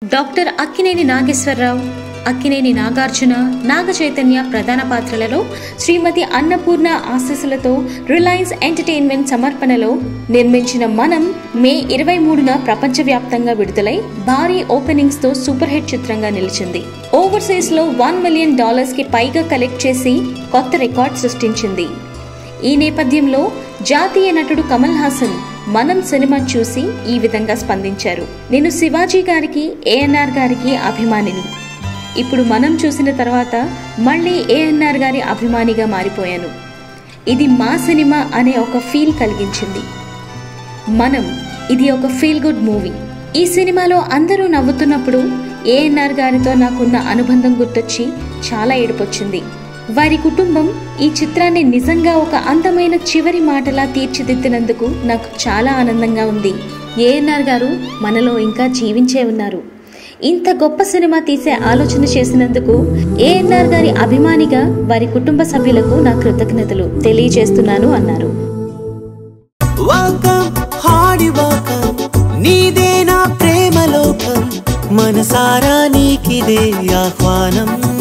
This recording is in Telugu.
డాక్టర్ అక్కినేని నాగేశ్వరరావు అక్కినేని నాగార్జున నాగ చైతన్య ప్రధాన పాత్రలలో శ్రీమతి అన్నపూర్ణ ఆశీస్సులతో రిలయన్స్ ఎంటర్టైన్మెంట్ సమర్పణలో నిర్మించిన మనం మే ఇరవై మూడున ప్రపంచవ్యాప్తంగా విడుదలై భారీ ఓపెనింగ్స్ తో సూపర్ హిట్ చిత్రంగా నిలిచింది ఓవర్సీస్ లో వన్ మిలియన్ డాలర్స్ కి పైగా కలెక్ట్ చేసి కొత్త రికార్డ్ సృష్టించింది ఈ నేపథ్యంలో జాతీయ నటుడు కమల్ హాసన్ మనం సినిమా చూసి ఈ విధంగా స్పందించారు నేను శివాజీ గారికి ఏఎన్ఆర్ గారికి అభిమానిని ఇప్పుడు మనం చూసిన తర్వాత మళ్ళీ ఏఎన్ఆర్ గారి అభిమానిగా మారిపోయాను ఇది మా సినిమా అనే ఒక ఫీల్ కలిగించింది మనం ఇది ఒక ఫీల్ గుడ్ మూవీ ఈ సినిమాలో అందరూ నవ్వుతున్నప్పుడు ఏఎన్ఆర్ గారితో నాకున్న అనుబంధం గుర్తొచ్చి చాలా ఏడుపొచ్చింది వారి కుటుంబం ఈ చిత్రాన్ని నిజంగా ఒక అందమైన చివరి మాటలా తీర్చిదిద్దినందుకు నాకు చాలా ఆనందంగా ఉంది ఏఎన్ఆర్ గారు మనలో ఇంకా జీవించే ఉన్నారు ఇంత గొప్ప సినిమా తీసే ఆలోచన చేసినందుకు ఏఎన్ఆర్ గారి అభిమానిగా వారి కుటుంబ సభ్యులకు నా కృతజ్ఞతలు తెలియజేస్తున్నాను అన్నారు వాకం హాడి వాకం నీదే నా ప్రేమ లోకం మనసారా నీకిదే ఆహ్వానం